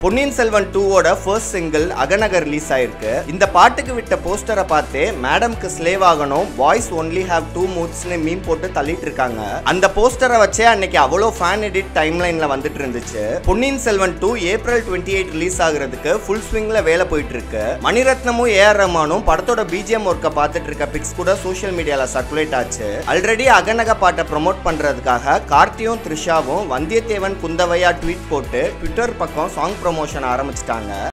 பொன்னியின் செல்வன் டூவோட first single அகநகர் release ஆயிருக்கு இந்த பாட்டுக்கு விட்ட போஸ்டரை பார்த்து மேடம்க்கு ஸ்லேவ் ஆகணும் பாய்ஸ் ஒன்லி ஹேவ் டூ மூட்ஸ்னு மீம் போட்டு தள்ளிட்டு இருக்காங்க அந்த போஸ்டரை வச்சே அன்னைக்கு அவ்வளோ ஃபேன் எடிட் டைம் லைன்ல வந்துட்டு இருந்துச்சு Ponniyin Selvan two April twenty eight release ஆகுறதுக்கு ஃபுல் ஸ்விங்ல வேலை போயிட்டு இருக்கு மணிரத்னமும் ஏஆர் ரஹ்மானும் படத்தோட பிஜிஎம் ஒர்க்கை பார்த்துட்டு இருக்க பிக்ஸ் கூட சோஷியல் மீடியால சர்க்குலேட் ஆச்சு ஆல்ரெடி அகநக பாட்டை ப்ரோமோட் பண்றதுக்காக கார்த்தியும் த்ரிஷாவும் வந்தியத்தேவன் குந்தவையா ட்வீட் போட்டு ட்விட்டர் பக்கம் சாங் ப்ரொமோஷன் ஆரம்பிச்சிட்டாங்க